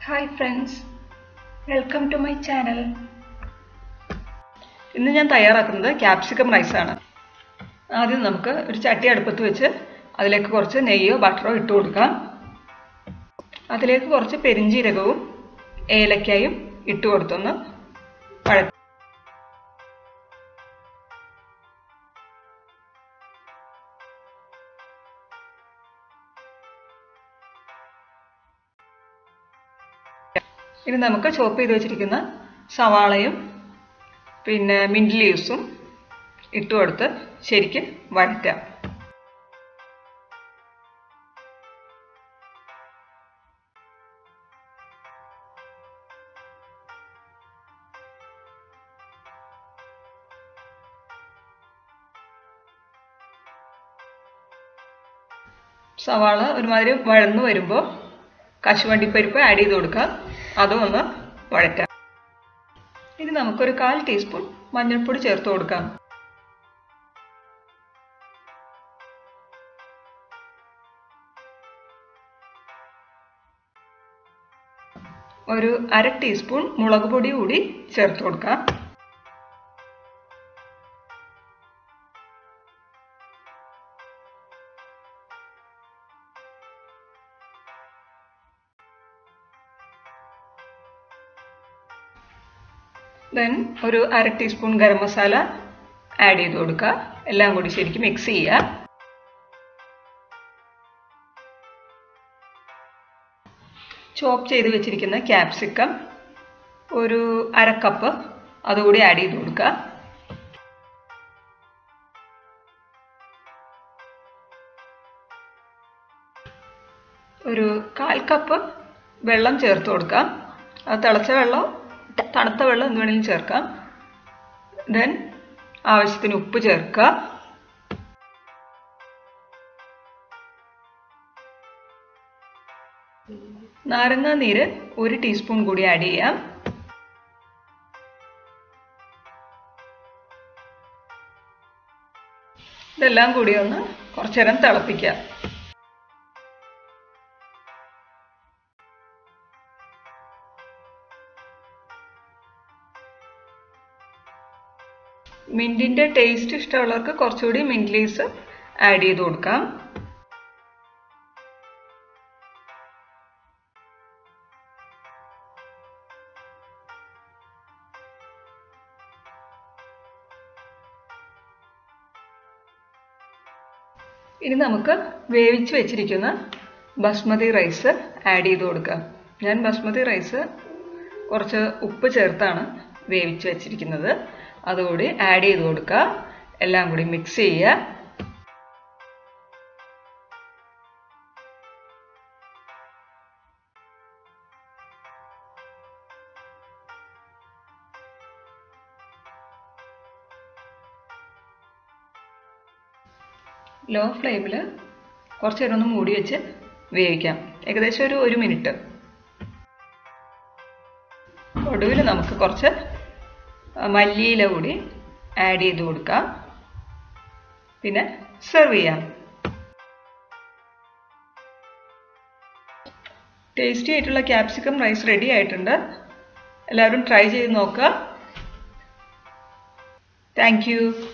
hi friends welcome to my channel ഇന്ന് ഞാൻ തയ്യാറാക്കുന്നത് ക്യാപ്സിക്കം റൈസാണ് ആദ്യം നമുക്ക് ഒരു ചട്ടി അടുപ്പത്ത് വെച്ച് അതിലേക്ക് കുറച്ച് നെയ്യോ ബട്ടറോ ഇട്ട് കൊടുക്കാം അതിലേക്ക് കുറച്ച് പെരിഞ്ജീരകവും ഏലക്കായും ഇട്ട് കൊടുത്തൊന്ന് വഴ ഇനി നമുക്ക് ചോപ്പ് ചെയ്ത് വെച്ചിരിക്കുന്ന സവാളയും പിന്നെ മിൻറ്റ് ലീവ്സും ഇട്ട് കൊടുത്ത് ശരിക്ക് വഴറ്റാം സവാള ഒരുമാതിരി വഴന്നു വരുമ്പോൾ കശുവണ്ടിപ്പരിപ്പ് ആഡ് ചെയ്ത് കൊടുക്കാം അതും ഒന്ന് വഴറ്റാം ഇനി നമുക്കൊരു കാൽ ടീസ്പൂൺ മഞ്ഞൾപ്പൊടി ചേർത്ത് കൊടുക്കാം ഒരു അര ടീസ്പൂൺ മുളക് പൊടി കൂടി ചേർത്ത് കൊടുക്കാം ദെൻ ഒരു അര ടീസ്പൂൺ ഗരം മസാല ആഡ് ചെയ്ത് കൊടുക്കുക എല്ലാം കൂടി ശരിക്കും മിക്സ് ചെയ്യുക ചോപ്പ് ചെയ്ത് വെച്ചിരിക്കുന്ന ക്യാപ്സിക്കം ഒരു അര കപ്പ് അതുകൂടി ആഡ് ചെയ്ത് കൊടുക്കുക ഒരു കാൽ കപ്പ് വെള്ളം ചേർത്ത് കൊടുക്കാം അത് തിളച്ച വെള്ളം തണുത്ത വെള്ളം എന്ത് വേണമെങ്കിലും ചേർക്കാം ദെൻ ആവശ്യത്തിന് ഉപ്പ് ചേർക്കുക നാരങ്ങ നീര് ഒരു ടീസ്പൂൺ കൂടി ആഡ് ചെയ്യാം ഇതെല്ലാം കൂടി ഒന്ന് കുറച്ചു നേരം തിളപ്പിക്കാം മിൻറ്റിൻ്റെ ടേസ്റ്റ് ഇഷ്ടമുള്ളവർക്ക് കുറച്ചുകൂടി മിൻറ്റ് ലീവ്സ് ആഡ് ചെയ്ത് കൊടുക്കാം ഇനി നമുക്ക് വേവിച്ച് വെച്ചിരിക്കുന്ന ബസ്മതി റൈസ് ആഡ് ചെയ്ത് കൊടുക്കാം ഞാൻ ബസ്മതി റൈസ് കുറച്ച് ഉപ്പ് ചേർത്താണ് വേവിച്ച് വെച്ചിരിക്കുന്നത് അതുകൂടി ആഡ് ചെയ്ത് കൊടുക്കുക എല്ലാം കൂടി മിക്സ് ചെയ്യുക ലോ ഫ്ലെയിമിൽ കുറച്ച് നേരം ഒന്ന് മൂടി വെച്ച് വേവിക്കാം ഏകദേശം ഒരു ഒരു മിനിറ്റ് ഒടുവിൽ നമുക്ക് കുറച്ച് മല്ലിയില കൂടി ആഡ് ചെയ്ത് കൊടുക്കാം പിന്നെ സെർവ് ചെയ്യാം ടേസ്റ്റി ആയിട്ടുള്ള ക്യാപ്സിക്കം റൈസ് റെഡി ആയിട്ടുണ്ട് എല്ലാവരും ട്രൈ ചെയ്ത് നോക്കുക താങ്ക്